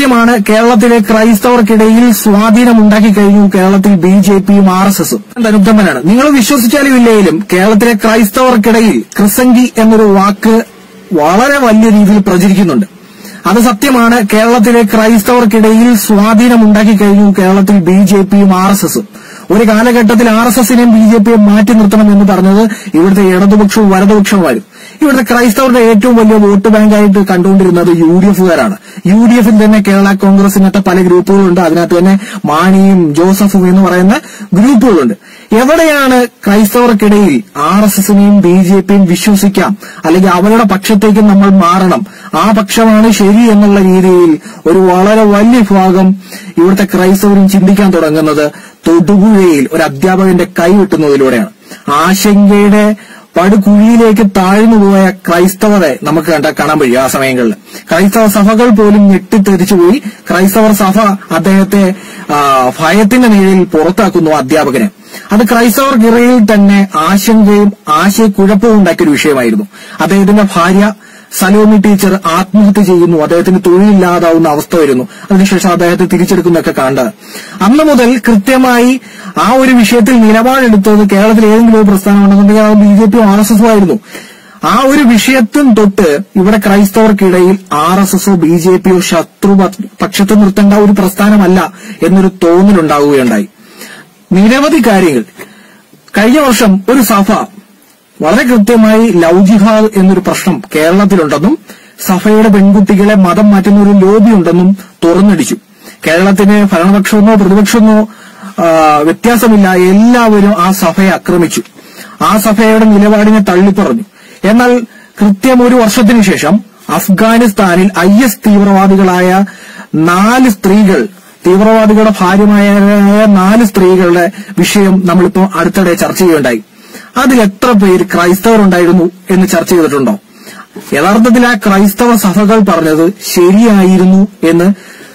സത്യമാണ് കേരളത്തിലെ ക്രൈസ്തവർക്കിടയിൽ സ്വാധീനമുണ്ടാക്കി കഴിഞ്ഞു കേരളത്തിൽ ബി ജെ പിയും ആർ എസ് എസും അനുദ്ധമനാണ് നിങ്ങൾ വിശ്വസിച്ചാലും ഇല്ലെങ്കിലും കേരളത്തിലെ ക്രൈസ്തവർക്കിടയിൽ ക്രിസംഗി എന്നൊരു വാക്ക് വളരെ വലിയ രീതിയിൽ പ്രചരിക്കുന്നുണ്ട് അത് സത്യമാണ് കേരളത്തിലെ ക്രൈസ്തവർക്കിടയിൽ സ്വാധീനമുണ്ടാക്കി കഴിഞ്ഞു കേരളത്തിൽ ബി ജെ പിയും ആർ എസ് എസും ഒരു കാലഘട്ടത്തിൽ ആർ എസ് എസിനെയും ബി ജെ പിയും മാറ്റി നിർത്തണം എന്ന് പറഞ്ഞത് ഇവിടുത്തെ ഇടതുപക്ഷവും വലതുപക്ഷവുമായിരുന്നു ഇവിടുത്തെ ക്രൈസ്തവരുടെ ഏറ്റവും വലിയ വോട്ട് ബാങ്കായിട്ട് കണ്ടുകൊണ്ടിരുന്നത് യു ഡി എഫുകാരാണ് യു ഡി എഫിൽ തന്നെ കേരള കോൺഗ്രസിനകത്ത് പല ഗ്രൂപ്പുകളുണ്ട് അതിനകത്ത് തന്നെ മാണിയും ജോസഫും എന്ന് പറയുന്ന ഗ്രൂപ്പുകളുണ്ട് എവിടെയാണ് ക്രൈസ്തവർക്കിടയിൽ ആർ എസ് എസിനെയും ബി ജെ പിയും വിശ്വസിക്കാം അല്ലെങ്കിൽ അവരുടെ പക്ഷത്തേക്ക് നമ്മൾ മാറണം ആ പക്ഷമാണ് ശരി എന്നുള്ള രീതിയിൽ ഒരു വളരെ വലിയ ഭാഗം ഇവിടുത്തെ ക്രൈസ്തവരും ചിന്തിക്കാൻ തുടങ്ങുന്നത് തൊടുപുഴയിൽ ഒരു അധ്യാപകന്റെ കൈവിട്ടുന്നതിലൂടെയാണ് ആശങ്കയുടെ പടുകുഴിയിലേക്ക് താഴ്ന്നുപോയ ക്രൈസ്തവരെ നമുക്ക് കണ്ട കാണാൻ കഴിയും ആ സമയങ്ങളിൽ ക്രൈസ്തവ സഭകൾ പോലും ഞെട്ടിത്തെറിച്ചുപോയി ക്രൈസ്തവർ സഭ അദ്ദേഹത്തെ ആ, ഭയത്തിന്റെ നിഴലിൽ പുറത്താക്കുന്നു അധ്യാപകനെ അത് ക്രൈസ്തവർക്കിടയിൽ തന്നെ ആശങ്കയും ആശയക്കുഴപ്പവും ഉണ്ടാക്കിയ ഒരു വിഷയമായിരുന്നു അദ്ദേഹത്തിന്റെ ഭാര്യ സലോമി ടീച്ചർ ആത്മഹത്യ ചെയ്യുന്നു അദ്ദേഹത്തിന് തൊഴിലില്ലാതാവുന്ന അവസ്ഥ വരുന്നു അതിനുശേഷം അദ്ദേഹത്തെ തിരിച്ചെടുക്കുന്നൊക്കെ കണ്ടത് അന്ന് മുതൽ കൃത്യമായി ആ ഒരു വിഷയത്തിൽ നിലപാടെടുത്തത് കേരളത്തിൽ ഏതെങ്കിലും ഒരു പ്രസ്ഥാനം ഉണ്ടെന്നുണ്ടെങ്കിൽ അത് ബി ജെ പിയോ ആർ എസ് എസോ ആയിരുന്നു ആ ഒരു വിഷയത്തും തൊട്ട് ഇവിടെ ക്രൈസ്തവർക്കിടയിൽ ആർ എസ് എസോ ബി ജെ പിയോ ശത്രു പക്ഷത്ത് നിർത്തേണ്ട ഒരു പ്രസ്ഥാനമല്ല എന്നൊരു തോന്നലുണ്ടാവുകയുണ്ടായി നിരവധി കാര്യങ്ങൾ കഴിഞ്ഞ വർഷം ഒരു സഭ വളരെ കൃത്യമായി ലവ് ജിഹാദ് എന്നൊരു പ്രശ്നം കേരളത്തിലുണ്ടെന്നും സഭയുടെ പെൺകുട്ടികളെ മതം മാറ്റുന്ന ഒരു ലോബി ഉണ്ടെന്നും തുറന്നടിച്ചു കേരളത്തിന് ഭരണപക്ഷമെന്നോ പ്രതിപക്ഷമെന്നോ ആ, വ്യത്യാസമില്ല എല്ലാവരും ആ സഭയെ ആക്രമിച്ചു ആ സഭയുടെ നിലപാടിനെ തള്ളിപ്പറഞ്ഞു എന്നാൽ കൃത്യം ഒരു വർഷത്തിനു ശേഷം അഫ്ഗാനിസ്ഥാനിൽ ഐ എസ് തീവ്രവാദികളായ നാല് സ്ത്രീകൾ തീവ്രവാദികളുടെ ഭാര്യമാരായ നാല് സ്ത്രീകളുടെ വിഷയം നമ്മളിപ്പോ അടുത്തിടെ ചർച്ച ചെയ്യുകയുണ്ടായി അതിൽ എത്ര പേര് ക്രൈസ്തവർ ഉണ്ടായിരുന്നു എന്ന് ചർച്ച ചെയ്തിട്ടുണ്ടോ യഥാർത്ഥത്തിൽ ആ ക്രൈസ്തവ സഭകൾ പറഞ്ഞത് ശരിയായിരുന്നു എന്ന്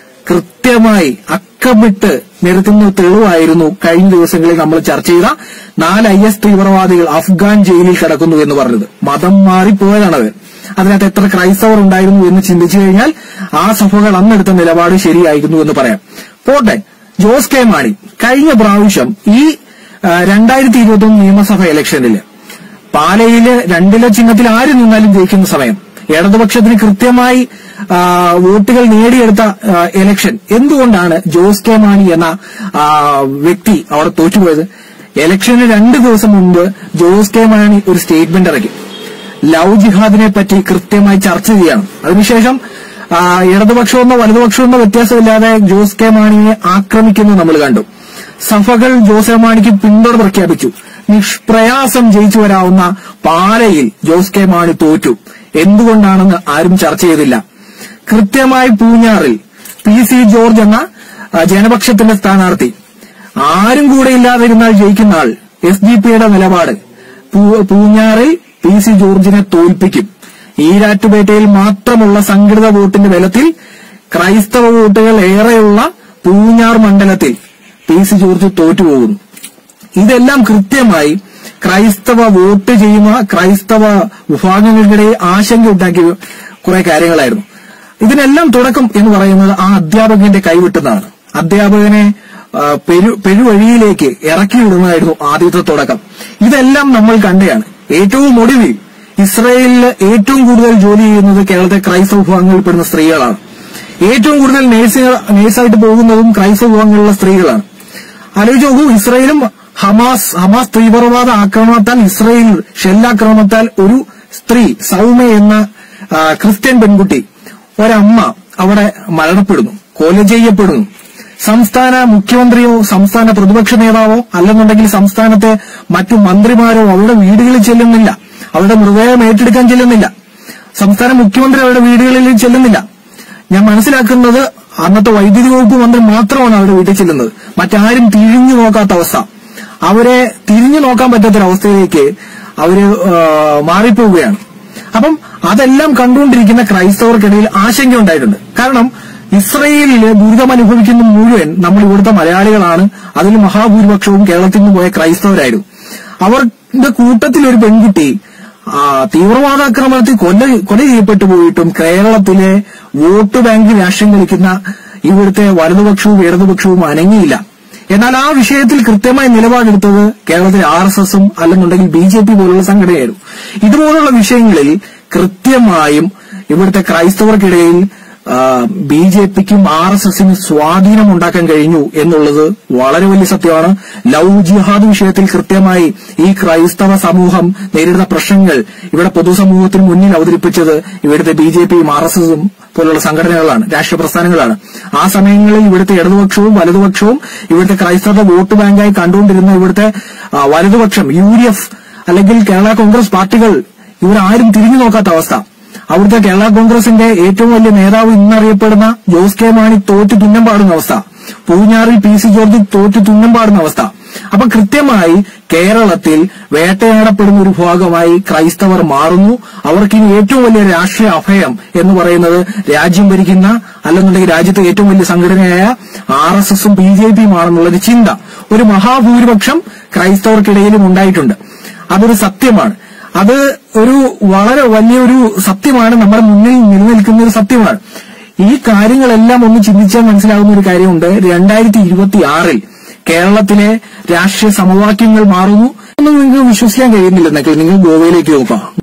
കൃത്യമായി അക്കമിട്ട് നിരത്തുന്ന തെളിവായിരുന്നു കഴിഞ്ഞ ദിവസങ്ങളിൽ നമ്മൾ ചർച്ച ചെയ്ത നാല് ഐ എസ് തീവ്രവാദികൾ അഫ്ഗാൻ ജയിലിൽ കിടക്കുന്നു എന്ന് പറഞ്ഞത് മതം മാറിപ്പോയതാണത് അതിനകത്ത് എത്ര ക്രൈസ്തവർ ഉണ്ടായിരുന്നു എന്ന് ചിന്തിച്ചു കഴിഞ്ഞാൽ ആ സഭകൾ അന്നെടുത്ത നിലപാട് ശരിയായിരുന്നു എന്ന് പറയാം പോട്ടെ ജോസ് കെ മാണി കഴിഞ്ഞ പ്രാവശ്യം ഈ രണ്ടായിരത്തി ഇരുപത്തൊന്ന് നിയമസഭ ഇലക്ഷനില് പാലയില് രണ്ടിലെ ചിഹ്നത്തിൽ ആര് നിന്നാലും ജയിക്കുന്ന സമയം ഇടതുപക്ഷത്തിന് കൃത്യമായി ആ, വോട്ടുകൾ നേടിയെടുത്ത ആ, ഇലക്ഷൻ എന്തുകൊണ്ടാണ് ജോസ് കെ മാണി എന്ന ആ, വ്യക്തി അവിടെ തോറ്റുപോയത് ഇലക്ഷന് രണ്ട് ദിവസം മുമ്പ് ജോസ് കെ മാണി ഒരു സ്റ്റേറ്റ്മെന്റ് ഇറക്കി ലവ് ജിഹാദിനെ പറ്റി കൃത്യമായി ചർച്ച ചെയ്യണം അതിനുശേഷം ആ, ഇടതുപക്ഷമെന്നോ വലതുപക്ഷമെന്നോ വ്യത്യാസമില്ലാതെ ജോസ് കെ മാണിയെ ആക്രമിക്കുന്നത് നമ്മൾ കണ്ടു സഭകൾ ജോസ് കെ മാണിക്ക് പിന്തുണ പ്രഖ്യാപിച്ചു നിഷ്പ്രയാസം ജയിച്ചു വരാവുന്ന പാലയിൽ ജോസ് കെ മാണി തോറ്റു എന്തുകൊണ്ടാണെന്ന് ആരും ചർച്ച ചെയ്തില്ല കൃത്യമായി പൂഞ്ഞാറിൽ പി സി ജോർജ് എന്ന ആ, ജനപക്ഷത്തിന്റെ സ്ഥാനാർത്ഥി ആരും കൂടെ ഇല്ലാതിരുന്നാൽ ജയിക്കുന്ന ആൾ എസ് ഡി പിയുടെ നിലപാട് പൂ- പൂഞ്ഞാറിൽ പി സി ജോർജിനെ തോൽപ്പിക്കും ഈരാറ്റുപേട്ടയിൽ മാത്രമുള്ള സംഘടിത വോട്ടിന്റെ ബലത്തിൽ ക്രൈസ്തവ വോട്ടുകൾ ഏറെയുള്ള പൂഞ്ഞാർ മണ്ഡലത്തിൽ പി സി ജോർജ് തോറ്റുപോകുന്നു ഇതെല്ലാം കൃത്യമായി ക്രൈസ്തവ വോട്ട് ചെയ്യുന്ന ക്രൈസ്തവ വിഭാഗങ്ങൾക്കിടയിൽ ആശങ്ക ഉണ്ടാക്കിയ കുറെ കാര്യങ്ങളായിരുന്നു ഇതിനെല്ലാം തുടക്കം എന്ന് പറയുന്നത് ആ അധ്യാപകന്റെ കൈവിട്ടുന്നതാണ് അധ്യാപകനെ ആ, പെരു പെരുവഴിയിലേക്ക് ഇറക്കിവിടുന്നതായിരുന്നു ആദ്യത്തെ തുടക്കം ഇതെല്ലാം നമ്മൾ കണ്ടതാണ് ഏറ്റവും ഒടുവിൽ ഇസ്രയേലില് ഏറ്റവും കൂടുതൽ ജോലി ചെയ്യുന്നത് കേരളത്തെ ക്രൈസ്തവ വിഭാഗങ്ങളിൽപ്പെടുന്ന സ്ത്രീകളാണ് ഏറ്റവും കൂടുതൽ നേഴ്സുകൾ നേഴ്സായിട്ട് പോകുന്നതും ക്രൈസ്തവ വിഭാഗങ്ങളിലുള്ള സ്ത്രീകളാണ് ആലോചിച്ച് നോക്കൂ ഇസ്രയേലും ഹമാസ് ഹമാസ് തീവ്രവാദ ആക്രമണത്താൽ ഇസ്രയേൽ ഷെല്ലാക്രമണത്താൽ ഒരു സ്ത്രീ സൗമ്യ എന്ന ആ, ക്രിസ്ത്യൻ പെൺകുട്ടി ഒരമ്മ അവിടെ മരണപ്പെടുന്നു കൊല ചെയ്യപ്പെടുന്നു സംസ്ഥാന മുഖ്യമന്ത്രിയോ സംസ്ഥാന പ്രതിപക്ഷ നേതാവോ അല്ലെന്നുണ്ടെങ്കിൽ സംസ്ഥാനത്തെ മറ്റു മന്ത്രിമാരോ അവരുടെ വീടുകളിൽ ചെല്ലുന്നില്ല അവരുടെ മൃതദേഹം ഏറ്റെടുക്കാൻ ചെല്ലുന്നില്ല സംസ്ഥാന മുഖ്യമന്ത്രി അവരുടെ വീടുകളിൽ ചെല്ലുന്നില്ല ഞാൻ മനസ്സിലാക്കുന്നത് അന്നത്തെ വൈദ്യുതി വകുപ്പ് മന്ത്രി മാത്രമാണ് അവരുടെ വീട്ടിൽ ചെല്ലുന്നത് മറ്റാരും തിരിഞ്ഞു നോക്കാത്ത അവസ്ഥ അവരെ തിരിഞ്ഞു നോക്കാൻ പറ്റാത്തൊരവസ്ഥയിലേക്ക് അവര് ആ, മാറിപ്പോവുകയാണ് അപ്പം അതെല്ലാം കണ്ടുകൊണ്ടിരിക്കുന്ന ക്രൈസ്തവർക്കിടയിൽ ആശങ്ക ഉണ്ടായിട്ടുണ്ട് കാരണം ഇസ്രയേലില് ദുരിതം അനുഭവിക്കുന്ന മുഴുവൻ നമ്മൾ ഇവിടുത്തെ മലയാളികളാണ് അതിൽ മഹാഭൂരിപക്ഷവും കേരളത്തിൽ നിന്ന് പോയ ക്രൈസ്തവരായിരുന്നു അവരുടെ കൂട്ടത്തിൽ ഒരു പെൺകുട്ടി ആ, തീവ്രവാദാക്രമണത്തിൽ കൊല കൊല ചെയ്യപ്പെട്ടു പോയിട്ടും കേരളത്തിലെ വോട്ട് ബാങ്ക് രാഷ്ട്രീയം കളിക്കുന്ന ഇവിടുത്തെ വലതുപക്ഷവും ഇടതുപക്ഷവും അനങ്ങിയില്ല എന്നാൽ ആ വിഷയത്തിൽ കൃത്യമായി നിലപാടെടുത്തത് കേരളത്തിലെ ആർ എസ് എസും അല്ലെന്നുണ്ടെങ്കിൽ ബി ജെ പി പോലുള്ള സംഘടനയായിരുന്നു ഇതുപോലുള്ള വിഷയങ്ങളിൽ കൃത്യമായും ഇവിടുത്തെ ക്രൈസ്തവർക്കിടയിൽ ബി ജെ പിക്കും ആർ എസ് എസിനും സ്വാധീനം ഉണ്ടാക്കാൻ കഴിഞ്ഞു എന്നുള്ളത് വളരെ വലിയ സത്യമാണ് ലവ് ജിഹാദ് വിഷയത്തിൽ കൃത്യമായി ഈ ക്രൈസ്തവ സമൂഹം നേരിടുന്ന പ്രശ്നങ്ങൾ ഇവിടെ പൊതുസമൂഹത്തിന് മുന്നിൽ അവതരിപ്പിച്ചത് ഇവിടുത്തെ ബി ജെ പിയും ആർ എസ് എസും പോലുള്ള സംഘടനകളാണ് രാഷ്ട്രീയ പ്രസ്ഥാനങ്ങളാണ് ആ സമയങ്ങളിൽ ഇവിടുത്തെ ഇടതുപക്ഷവും വലതുപക്ഷവും ഇവിടുത്തെ ക്രൈസ്തവ വോട്ട് ബാങ്കായി കണ്ടുകൊണ്ടിരുന്ന ഇവിടുത്തെ ആ, വലതുപക്ഷം യു ഡി എഫ് അല്ലെങ്കിൽ കേരള കോൺഗ്രസ് പാർട്ടികൾ ഇവരാരും തിരിഞ്ഞു നോക്കാത്ത അവസ്ഥ അവിടുത്തെ കേരള കോൺഗ്രസിന്റെ ഏറ്റവും വലിയ നേതാവ് ഇന്നറിയപ്പെടുന്ന ജോസ് കെ മാണി തോറ്റ് തുന്നം പാടുന്ന അവസ്ഥ പൂഞ്ഞാറിൽ പി സി ജോർജ് തോറ്റ് തുന്നം പാടുന്ന അവസ്ഥ അപ്പൊ കൃത്യമായി കേരളത്തിൽ വേട്ടയാടപ്പെടുന്ന ഒരു ഭാഗമായി ക്രൈസ്തവർ മാറുന്നു അവർക്ക് ഇനി ഏറ്റവും വലിയ രാഷ്ട്രീയ അഭയം എന്ന് പറയുന്നത് രാജ്യം ഭരിക്കുന്ന അല്ലെന്നുണ്ടെങ്കിൽ രാജ്യത്തെ ഏറ്റവും വലിയ സംഘടനയായ ആർ എസ് എസും ബി ജെ പിയും ആണെന്നുള്ളൊരു ചിന്ത ഒരു മഹാഭൂരിപക്ഷം ക്രൈസ്തവർക്കിടയിലും ഉണ്ടായിട്ടുണ്ട് അതൊരു സത്യമാണ് അത് ഒരു വളരെ വലിയൊരു സത്യമാണ് നമ്മുടെ മുന്നിൽ നിലനിൽക്കുന്ന ഒരു സത്യമാണ് ഈ കാര്യങ്ങളെല്ലാം ഒന്ന് ചിന്തിച്ചാൽ മനസ്സിലാകുന്ന ഒരു കാര്യമുണ്ട് രണ്ടായിരത്തി ഇരുപത്തി ആറിൽ കേരളത്തിലെ രാഷ്ട്രീയ സമവാക്യങ്ങൾ മാറുന്നു ഒന്നും നിങ്ങൾക്ക് വിശ്വസിക്കാൻ കഴിയുന്നില്ലെന്നൊക്കെ നിങ്ങൾ ഗോവയിലേക്ക് നോക്കാം